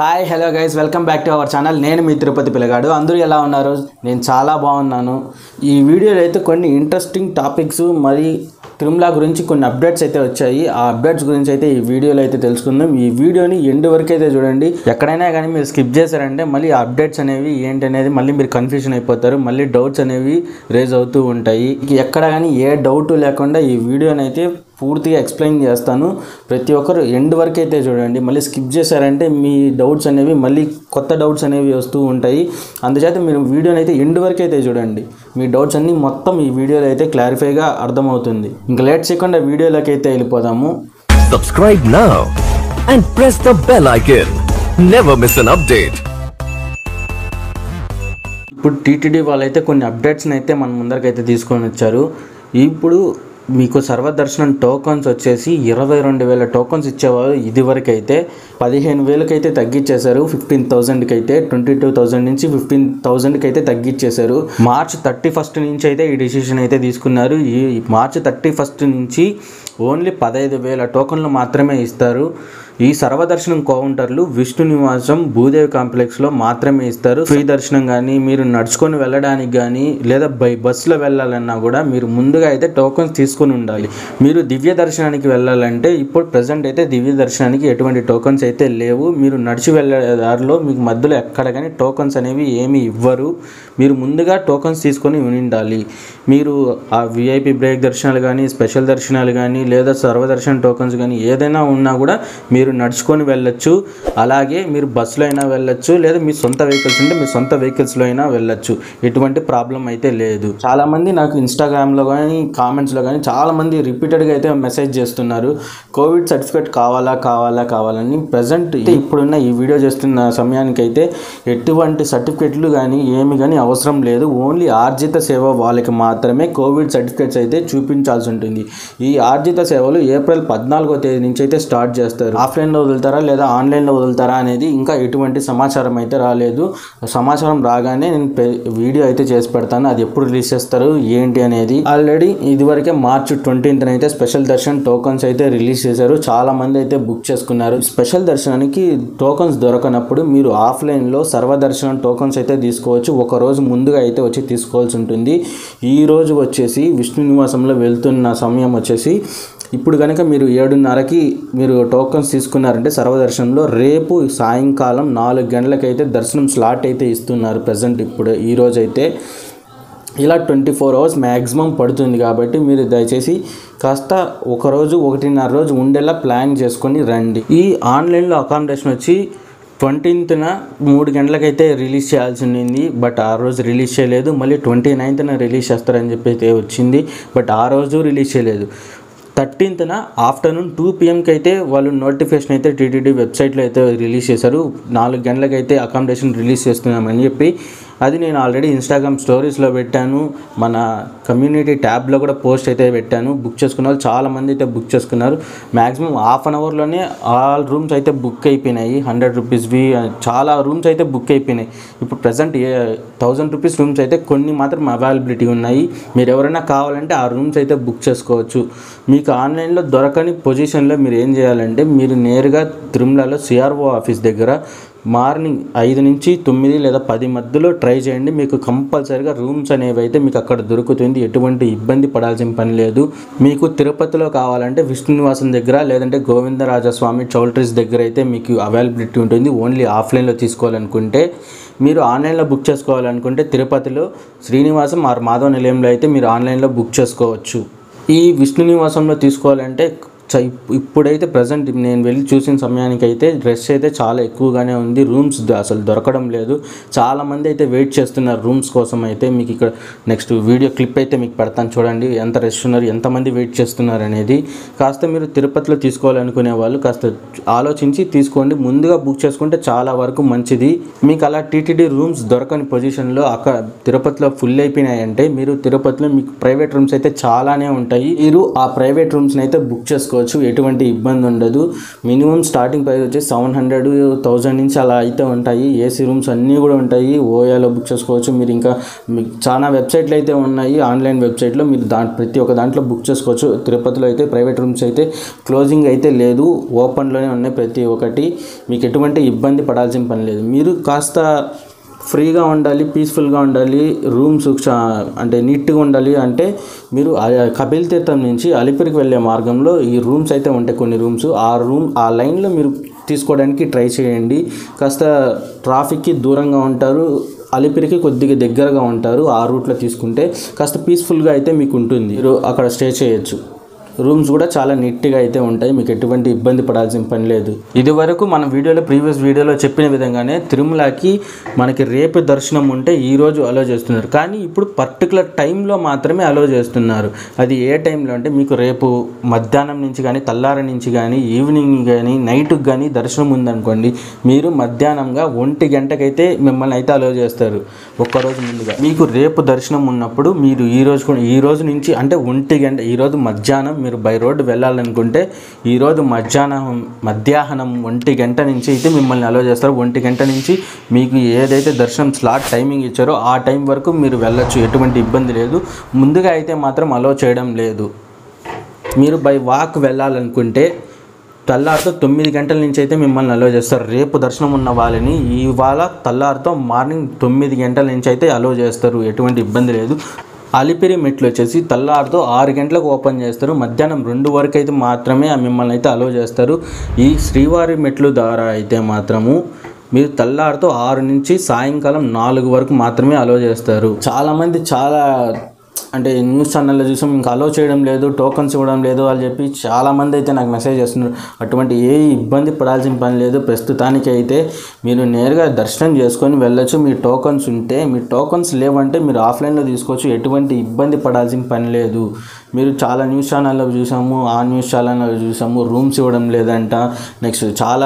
Hi hello guys welcome back to our channel నేను మీ తిరుపతి పిల్లగాడు అందరూ ఎలా ఉన్నారు నేను చాలా బాగున్నాను ఈ వీడియోలో అయితే కొన్ని ఇంట్రెస్టింగ్ టాపిక్స్ మరి తిరుమల గురించి కొన్ని అప్డేట్స్ అయితే వచ్చాయి ఆ అప్డేట్స్ గురించి అయితే ఈ వీడియోలో అయితే తెలుసుకుందాం ఈ వీడియోని ఎండ్ వరకు అయితే చూడండి ఎక్కడైనా కానీ మీరు స్కిప్ చేశారంటే మళ్ళీ ఆ అప్డేట్స్ అనేవి ఏంటి అనేది మళ్ళీ మీరు కన్ఫ్యూజన్ అయిపోతారు మళ్ళీ డౌట్స్ అనేవి రేజ్ అవుతూ ఉంటాయి ఎక్కడ కానీ ఏ డౌట్ లేకుండా ఈ వీడియోని అయితే పూర్తిగా ఎక్స్ప్లెయిన్ చేస్తాను ప్రతి ఒక్కరు ఎండ్ వరకు అయితే చూడండి మళ్ళీ స్కిప్ చేశారంటే మీ డౌట్స్ అనేవి మళ్ళీ కొత్త డౌట్స్ అనేవి వస్తూ ఉంటాయి అందుచేత మీరు వీడియోని అయితే ఎండ్ వరకు అయితే చూడండి మీ డౌట్స్ అన్నీ మొత్తం ఈ వీడియోలో అయితే క్లారిఫైగా అర్థమవుతుంది ఇంకా లేట్ చేయకుండా వీడియోలోకి అయితే వెళ్ళిపోదాము Subscribe now and press the bell icon. Never miss an update. ఇప్పుడు టీటీడీ వాళ్ళైతే కొన్ని అప్డేట్స్ని అయితే మన ముందరకైతే తీసుకొని వచ్చారు ఇప్పుడు మీకు సర్వదర్శనం టోకన్స్ వచ్చేసి ఇరవై రెండు వేల టోకన్స్ ఇచ్చేవారు ఇదివరకు అయితే పదిహేను వేలకైతే తగ్గించేశారు ఫిఫ్టీన్ థౌజండ్కి అయితే ట్వంటీ టూ థౌజండ్ నుంచి ఫిఫ్టీన్ థౌజండ్కి అయితే తగ్గించేశారు మార్చ్ థర్టీ ఫస్ట్ నుంచి అయితే ఈ డిసిషన్ అయితే తీసుకున్నారు ఈ మార్చ్ థర్టీ ఫస్ట్ నుంచి ఓన్లీ పదహైదు వేల టోకన్లు మాత్రమే ఇస్తారు ఈ సర్వదర్శనం కౌంటర్లు విష్ణు నివాసం భూదేవి కాంప్లెక్స్లో మాత్రమే ఇస్తారు ఫ్రీ దర్శనం కానీ మీరు నడుచుకొని వెళ్ళడానికి కానీ లేదా బై బస్సులో వెళ్ళాలన్నా కూడా మీరు ముందుగా అయితే టోకన్స్ తీసుకొని ఉండాలి మీరు దివ్య దర్శనానికి వెళ్ళాలంటే ఇప్పుడు ప్రజెంట్ అయితే దివ్య దర్శనానికి ఎటువంటి టోకన్స్ అయితే లేవు మీరు నడిచి వెళ్ళే దారిలో మీకు మధ్యలో ఎక్కడ కానీ టోకన్స్ అనేవి ఏమీ ఇవ్వరు మీరు ముందుగా టోకన్స్ తీసుకొని ఉండాలి మీరు ఆ విఐపి బ్రేక్ దర్శనాలు కానీ స్పెషల్ దర్శనాలు కానీ లేదా సర్వదర్శన టోకన్స్ కానీ ఏదైనా ఉన్నా కూడా మీరు నడుచుకొని వెళ్ళొచ్చు అలాగే మీరు బస్సులో అయినా వెళ్ళొచ్చు లేదా మీ సొంత వెహికల్స్ ఉంటే మీ సొంత వెహికల్స్లో అయినా వెళ్ళొచ్చు ఎటువంటి ప్రాబ్లం అయితే లేదు చాలామంది నాకు ఇన్స్టాగ్రామ్లో కానీ కామెంట్స్లో కానీ చాలామంది రిపీటెడ్గా అయితే మెసేజ్ చేస్తున్నారు కోవిడ్ సర్టిఫికేట్ కావాలా కావాలా కావాలని ప్రజెంట్ ఇప్పుడున్న ఈ వీడియో చేస్తున్న సమయానికైతే ఎటువంటి సర్టిఫికెట్లు కానీ ఏమి కానీ అవసరం లేదు ఓన్లీ ఆర్జిత సేవ వాళ్ళకి మాత్రమే కోవిడ్ సర్టిఫికేట్స్ అయితే చూపించాల్సి ఉంటుంది ఈ ఆర్జిత సేవలు ఏప్రిల్ పద్నాలుగో తేదీ నుంచి అయితే స్టార్ట్ చేస్తారు ఆఫ్లైన్లో వదులుతారా లేదా ఆన్లైన్లో వదులుతారా అనేది ఇంకా ఎటువంటి సమాచారం అయితే రాలేదు సమాచారం రాగానే నేను పె- వీడియో అయితే చేసి పెడతాను అది ఎప్పుడు రిలీజ్ చేస్తారు ఏంటి అనేది ఆల్రెడీ ఇదివరకే మార్చ్ ట్వంటీన్త్ అయితే స్పెషల్ దర్శన్ టోకన్స్ అయితే రిలీజ్ చేశారు చాలా మంది అయితే బుక్ చేసుకున్నారు స్పెషల్ దర్శనానికి టోకన్స్ దొరకనప్పుడు మీరు ఆఫ్లైన్లో సర్వదర్శనం టోకన్స్ అయితే తీసుకోవచ్చు ఒక రోజు ముందుగా అయితే వచ్చి తీసుకోవాల్సి ఉంటుంది ఈ రోజు వచ్చేసి విష్ణు నివాసంలో వెళ్తున్న సమయం వచ్చేసి ఇప్పుడు కనుక మీరు ఏడున్నరకి మీరు టోకన్స్ తీసుకున్నారంటే సర్వదర్శనంలో రేపు సాయంకాలం నాలుగు గంటలకైతే దర్శనం స్లాట్ అయితే ఇస్తున్నారు ప్రజెంట్ ఇప్పుడు ఈ రోజు అయితే ఇలా ట్వంటీ ఫోర్ అవర్స్ మ్యాక్సిమం పడుతుంది కాబట్టి మీరు దయచేసి కాస్త ఒక రోజు ఒకటిన్నర రోజు ఉండేలా ప్లాన్ చేసుకొని రండి ఈ ఆన్లైన్లో అకామిడేషన్ వచ్చి ట్వంటీన్త్న మూడు గంటలకైతే రిలీజ్ చేయాల్సి ఉండింది బట్ ఆ రోజు రిలీజ్ చేయలేదు మళ్ళీ ట్వంటీ నైన్త్న రిలీజ్ చేస్తారని చెప్పి అయితే వచ్చింది బట్ ఆ రోజు రిలీజ్ చేయలేదు థర్టీన్త్న ఆఫ్టర్నూన్ టూ పిఎంకి అయితే వాళ్ళు నోటిఫికేషన్ అయితే టీటీడీ వెబ్సైట్లో అయితే రిలీజ్ చేశారు నాలుగు గంటలకైతే అకామిడేషన్ రిలీజ్ చేస్తున్నామని చెప్పి అది నేను ఆల్రెడీ ఇన్స్టాగ్రామ్ స్టోరీస్లో పెట్టాను మన కమ్యూనిటీ ట్యాబ్లో కూడా పోస్ట్ అయితే పెట్టాను బుక్ చేసుకున్న వాళ్ళు చాలామంది అయితే బుక్ చేసుకున్నారు మ్యాక్సిమం హాఫ్ అన్ అవర్లోనే ఆల్ రూమ్స్ అయితే బుక్ అయిపోయినాయి హండ్రెడ్ రూపీస్వి చాలా రూమ్స్ అయితే బుక్ అయిపోయినాయి ఇప్పుడు present a thousand rupees rooms అయితే కొన్ని మాత్రం అవైలబిలిటీ ఉన్నాయి మీరు ఎవరైనా కావాలంటే ఆ రూమ్స్ అయితే బుక్ చేసుకోవచ్చు మీకు ఆన్లైన్లో దొరకని పొజిషన్లో మీరు ఏం చేయాలంటే మీరు నేరుగా తిరుమలలో సిఆర్ఓ ఆఫీస్ దగ్గర మార్నింగ్ ఐదు నుంచి తొమ్మిది లేదా పది మధ్యలో ట్రై చేయండి మీకు కంపల్సరీగా రూమ్స్ అనేవి అయితే మీకు అక్కడ దొరుకుతుంది ఎటువంటి ఇబ్బంది పడాల్సిన పని లేదు మీకు తిరుపతిలో కావాలంటే విష్ణు నివాసం దగ్గర లేదంటే గోవిందరాజస్వామి చౌల్ట్రీస్ దగ్గర అయితే మీకు అవైలబిలిటీ ఉంటుంది ఓన్లీ ఆఫ్లైన్లో తీసుకోవాలనుకుంటే మీరు ఆన్లైన్లో బుక్ చేసుకోవాలనుకుంటే తిరుపతిలో శ్రీనివాసం ఆర్ మాధవ నిలయంలో అయితే మీరు ఆన్లైన్లో బుక్ చేసుకోవచ్చు ఈ విష్ణు నివాసంలో తీసుకోవాలంటే చ- ఇప్- ఇప్పుడైతే ప్రజెంట్ నేను వెళ్ళి చూసిన సమయానికి అయితే రష్ అయితే చాలా ఎక్కువగానే ఉంది రూమ్స్ ద- అసలు దొరకడం లేదు చాలా మంది అయితే వెయిట్ చేస్తున్నారు రూమ్స్ కోసం అయితే మీకు ఇక్కడ నెక్స్ట్ వీడియో క్లిప్ అయితే మీకు పెడతాను చూడండి ఎంత రష్ ఉన్నారు ఎంతమంది వెయిట్ చేస్తున్నారు అనేది కాస్త మీరు తిరుపతిలో తీసుకోవాలనుకునే వాళ్ళు కాస్త ఆలోచించి తీసుకోండి ముందుగా బుక్ చేసుకుంటే చాలా వరకు మంచిది మీకు అలా టీటీడీ రూమ్స్ దొరకని పొజిషన్లో అక్కడ తిరుపతిలో ఫుల్ అయిపోయినాయంటే మీరు తిరుపతిలో మీకు ప్రైవేట్ రూమ్స్ అయితే చాలానే ఉంటాయి మీరు ఆ ప్రైవేట్ రూమ్స్ని అయితే బుక్ చేసుకోవచ్చు చేసుకోవచ్చు ఎటువంటి ఇబ్బంది ఉండదు మినిమం స్టార్టింగ్ ప్రైస్ వచ్చి సెవెన్ హండ్రెడ్ థౌజండ్ నుంచి అలా అయితే ఉంటాయి ఏసీ రూమ్స్ అన్నీ కూడా ఉంటాయి ఓయాలో బుక్ చేసుకోవచ్చు మీరు ఇంకా మీకు చాలా వెబ్సైట్లు అయితే ఉన్నాయి ఆన్లైన్ వెబ్సైట్లో మీరు దా ప్రతి ఒక్క దాంట్లో బుక్ చేసుకోవచ్చు తిరుపతిలో అయితే ప్రైవేట్ రూమ్స్ అయితే క్లోజింగ్ అయితే లేదు ఓపెన్లోనే ఉన్నాయి ప్రతి ఒక్కటి మీకు ఎటువంటి ఇబ్బంది పడాల్సిన పని లేదు మీరు కాస్త ఫ్రీగా ఉండాలి పీస్ఫుల్గా ఉండాలి రూమ్స్ చా- అంటే నీట్గా ఉండాలి అంటే మీరు ఆ కపిల్ తీర్థం నుంచి అలిపిరికి వెళ్ళే మార్గంలో ఈ రూమ్స్ అయితే ఉంటాయి కొన్ని రూమ్స్ ఆ రూమ్ ఆ లైన్లో మీరు తీసుకోవడానికి ట్రై చేయండి కాస్త ట్రాఫిక్కి దూరంగా ఉంటారు అలిపిరికి కొద్దిగా దగ్గరగా ఉంటారు ఆ రూట్లో తీసుకుంటే కాస్త పీస్ఫుల్గా అయితే మీకు ఉంటుంది మీరు అక్కడ స్టే చేయొచ్చు రూమ్స్ కూడా చాలా నీట్గా అయితే ఉంటాయి మీకు ఎటువంటి ఇబ్బంది పడాల్సిన పని లేదు ఇది వరకు మన వీడియోలో ప్రీవియస్ వీడియోలో చెప్పిన విధంగానే తిరుమలకి మనకి రేపు దర్శనం ఉంటే ఈ రోజు అలో చేస్తున్నారు కానీ ఇప్పుడు పర్టికులర్ టైంలో మాత్రమే అలో చేస్తున్నారు అది ఏ టైంలో అంటే మీకు రేపు మధ్యాహ్నం నుంచి కానీ తెల్లారి నుంచి కానీ ఈవినింగ్ కానీ నైట్కి కానీ దర్శనం ఉందనుకోండి మీరు మధ్యాహ్నంగా ఒంటి గంటకైతే మిమ్మల్ని అయితే అలో చేస్తారు ఒక్కరోజు ముందుగా మీకు రేపు దర్శనం ఉన్నప్పుడు మీరు ఈ రోజు కూడా ఈ రోజు నుంచి అంటే ఒంటి గంట ఈ రోజు మధ్యాహ్నం మీరు బై రోడ్డు వెళ్ళాలనుకుంటే ఈ రోజు మధ్యాహ్నం మధ్యాహ్నం ఒంటి గంట నుంచి అయితే మిమ్మల్ని అలో చేస్తారు ఒంటి గంట నుంచి మీకు ఏదైతే దర్శనం స్లాట్ టైమింగ్ ఇచ్చారో ఆ టైం వరకు మీరు వెళ్ళొచ్చు ఎటువంటి ఇబ్బంది లేదు ముందుగా అయితే మాత్రం అలో చేయడం లేదు మీరు బై వాక్ వెళ్ళాలనుకుంటే తెల్లారితో తొమ్మిది గంటల నుంచి అయితే మిమ్మల్ని అలో చేస్తారు రేపు దర్శనం ఉన్న వాళ్ళని ఇవాళ తెల్లారితో మార్నింగ్ తొమ్మిది గంటల నుంచి అయితే అలో చేస్తారు ఎటువంటి ఇబ్బంది లేదు అలిపిరి మెట్లు వచ్చేసి తెల్లారితో ఆరు గంటలకు ఓపెన్ చేస్తారు మధ్యాహ్నం రెండు వరకు అయితే మాత్రమే ఆ మిమ్మల్ని అయితే అలో చేస్తారు ఈ శ్రీవారి మెట్లు ద్వారా అయితే మాత్రము మీరు తెల్లారితో ఆరు నుంచి సాయంకాలం నాలుగు వరకు మాత్రమే అలో చేస్తారు చాలామంది చాలా అంటే న్యూస్ ఛానల్లో చూసాం ఇంకా అలో చేయడం లేదు టోకన్స్ ఇవ్వడం లేదు అని చెప్పి చాలామంది అయితే నాకు మెసేజ్ చేస్తున్నారు అటువంటి ఏ ఇబ్బంది పడాల్సిన పని లేదు ప్రస్తుతానికి అయితే మీరు నేరుగా దర్శనం చేసుకొని వెళ్ళొచ్చు మీ టోకన్స్ ఉంటే మీ టోకన్స్ లేవంటే మీరు ఆఫ్లైన్లో తీసుకోవచ్చు ఎటువంటి ఇబ్బంది పడాల్సిన పని లేదు మీరు చాలా న్యూస్ ఛానల్లో చూసాము ఆ న్యూస్ ఛానల్లో చూసాము రూమ్స్ ఇవ్వడం లేదంట నెక్స్ట్ చాలా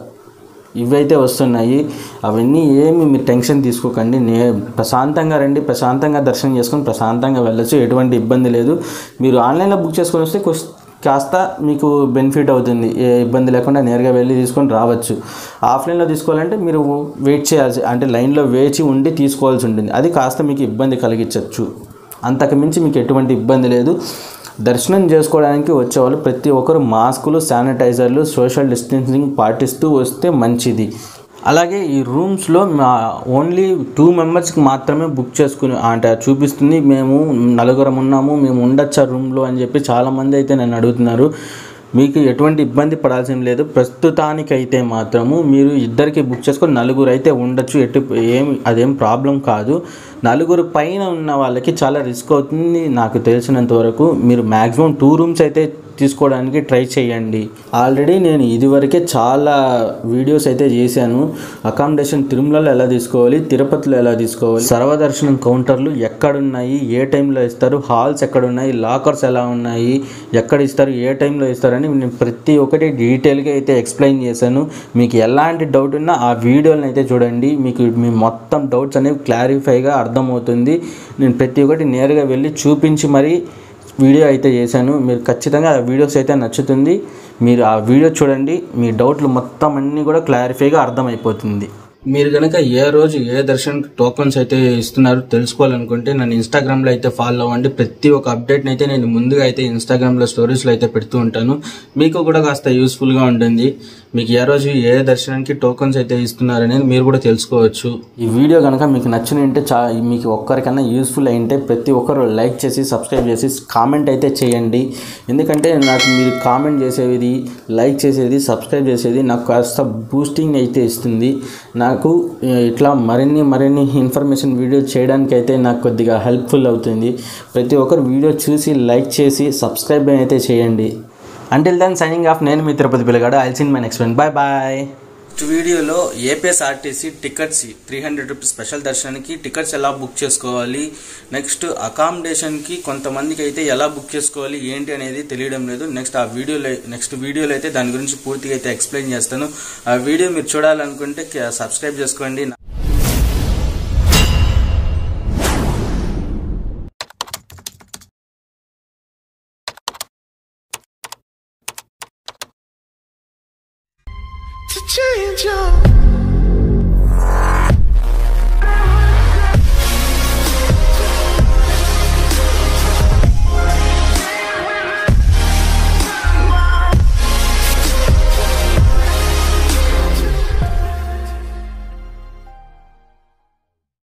ఇవైతే వస్తున్నాయి అవన్నీ ఏమి మీరు టెన్షన్ తీసుకోకండి నే ప్రశాంతంగా రండి ప్రశాంతంగా దర్శనం చేసుకొని ప్రశాంతంగా వెళ్ళొచ్చు ఎటువంటి ఇబ్బంది లేదు మీరు ఆన్లైన్లో బుక్ చేసుకొని వస్తే కొస్- కాస్త మీకు బెనిఫిట్ అవుతుంది ఏ ఇబ్బంది లేకుండా నేరుగా వెళ్ళి తీసుకొని రావచ్చు ఆఫ్లైన్లో తీసుకోవాలంటే మీరు వెయిట్ చేయాల్సి అంటే లైన్లో వేచి ఉండి తీసుకోవాల్సి ఉంటుంది అది కాస్త మీకు ఇబ్బంది కలిగించవచ్చు అంతకు మించి మీకు ఎటువంటి ఇబ్బంది లేదు దర్శనం చేసుకోవడానికి వచ్చేవాళ్ళు ప్రతి ఒక్కరు మాస్కులు శానిటైజర్లు సోషల్ డిస్టెన్సింగ్ పాటిస్తూ వస్తే మంచిది అలాగే ఈ రూమ్స్లో మా ఓన్లీ టూ మెంబర్స్కి మాత్రమే బుక్ చేసుకుని అంటే చూపిస్తుంది మేము నలుగురం ఉన్నాము మేము ఉండొచ్చు ఆ రూమ్లో అని చెప్పి చాలామంది అయితే నన్ను అడుగుతున్నారు మీకు ఎటువంటి ఇబ్బంది పడాల్సిన లేదు ప్రస్తుతానికైతే మాత్రము మీరు ఇద్దరికి బుక్ చేసుకొని నలుగురు అయితే ఉండొచ్చు ఎటు ఏం అదేం ప్రాబ్లం కాదు నలుగురు పైన ఉన్న వాళ్ళకి చాలా రిస్క్ అవుతుంది నాకు తెలిసినంత వరకు మీరు మ్యాక్సిమం టూ రూమ్స్ అయితే తీసుకోవడానికి ట్రై చేయండి ఆల్రెడీ నేను ఇదివరకే చాలా వీడియోస్ అయితే చేశాను అకామిడేషన్ తిరుమలలో ఎలా తీసుకోవాలి తిరుపతిలో ఎలా తీసుకోవాలి సర్వదర్శనం కౌంటర్లు ఎక్కడున్నాయి ఏ టైంలో ఇస్తారు హాల్స్ ఎక్కడున్నాయి లాకర్స్ ఎలా ఉన్నాయి ఎక్కడ ఇస్తారు ఏ టైంలో ఇస్తారని నేను ప్రతి ఒక్కటి డీటెయిల్గా అయితే ఎక్స్ప్లెయిన్ చేశాను మీకు ఎలాంటి డౌట్ ఉన్నా ఆ వీడియోని అయితే చూడండి మీకు మీ మొత్తం డౌట్స్ అనేవి క్లారిఫైగా అర్థమవుతుంది నేను ప్రతి ఒక్కటి నేరుగా వెళ్ళి చూపించి మరీ వీడియో అయితే చేశాను మీరు ఖచ్చితంగా ఆ వీడియోస్ అయితే నచ్చుతుంది మీరు ఆ వీడియో చూడండి మీ డౌట్లు మొత్తం అన్నీ కూడా క్లారిఫైగా అర్థమైపోతుంది మీరు కనుక ఏ రోజు ఏ దర్శనం టోకన్స్ అయితే ఇస్తున్నారో తెలుసుకోవాలనుకుంటే నన్ను ఇన్స్టాగ్రామ్లో అయితే ఫాలో అవ్వండి ప్రతి ఒక్క అప్డేట్ని అయితే నేను ముందుగా అయితే ఇన్స్టాగ్రామ్లో స్టోరీస్లో అయితే పెడుతూ ఉంటాను మీకు కూడా కాస్త యూస్ఫుల్గా ఉంటుంది మీకు ఏ రోజు ఏ దర్శనానికి టోకన్స్ అయితే ఇస్తున్నారనేది మీరు కూడా తెలుసుకోవచ్చు ఈ వీడియో కనుక మీకు నచ్చిన ఉంటే చా మీకు ఒక్కరికన్నా యూస్ఫుల్ అయింటే ప్రతి ఒక్కరు లైక్ చేసి సబ్స్క్రైబ్ చేసి కామెంట్ అయితే చేయండి ఎందుకంటే నాకు మీరు కామెంట్ చేసేది లైక్ చేసేది సబ్స్క్రైబ్ చేసేది నాకు కాస్త బూస్టింగ్ అయితే ఇస్తుంది నాకు ఆ, ఇట్లా మరిన్ని మరిన్ని ఇన్ఫర్మేషన్ వీడియో చేయడానికి అయితే నాకు కొద్దిగా హెల్ప్ఫుల్ అవుతుంది ప్రతి ఒక్కరు వీడియో చూసి లైక్ చేసి సబ్స్క్రైబ్ అయితే చేయండి అంటిల్ దెన్ సైనింగ్ ఆఫ్ నేను మీ తిరుపతి పిల్లగాడు I'll see in my next one bye bye next వీడియోలో APSRTC tickets three hundred rupees special దర్శనానికి టికెట్స్ ఎలా బుక్ చేసుకోవాలి నెక్స్ట్ అకామిడేషన్కి కొంతమందికి అయితే ఎలా బుక్ చేసుకోవాలి ఏంటి అనేది తెలియడం లేదు నెక్స్ట్ ఆ వీడియోలో నెక్స్ట్ వీడియోలో అయితే దాని గురించి పూర్తిగా అయితే ఎక్స్ప్లెయిన్ చేస్తాను ఆ వీడియో మీరు చూడాలనుకుంటే సబ్స్క్రైబ్ చేసుకోండి enjoy.